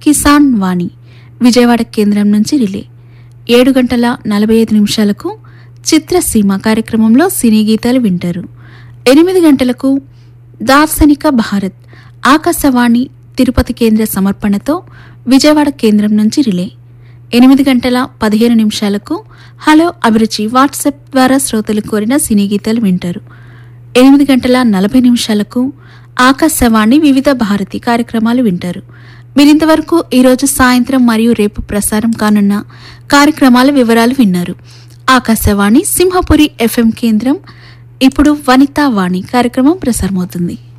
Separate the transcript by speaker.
Speaker 1: కిసాన్ వాణి విజయవాడ కేంద్రం నుంచి రిలే ఏడు గంటల నలభై ఐదు నిమిషాలకు చిత్రసీమ కార్యక్రమంలో సినీ గీతాలు వింటారు ఎనిమిది గంటలకు దార్శనిక భారత్ ఆకాశవాణి తిరుపతి కేంద్ర సమర్పణతో విజయవాడ కేంద్రం నుంచి రిలే ఎనిమిది గంటల పదిహేను నిమిషాలకు హలో అభిరుచి వాట్సాప్ ద్వారా శ్రోతలు కోరిన సినీ గీతాలు వింటారు ఎనిమిది గంటల నలభై నిమిషాలకు ఆకాశవాణి వివిధ భారతి కార్యక్రమాలు వింటారు మీరింతవరకు ఈరోజు సాయంత్రం మరియు రేపు ప్రసారం కానున్న కార్యక్రమాల వివరాలు విన్నారు ఆకాశవాణి సింహపురి ఎఫ్ఎం కేంద్రం ఇప్పుడు వనితా వాణి కార్యక్రమం ప్రసారమవుతుంది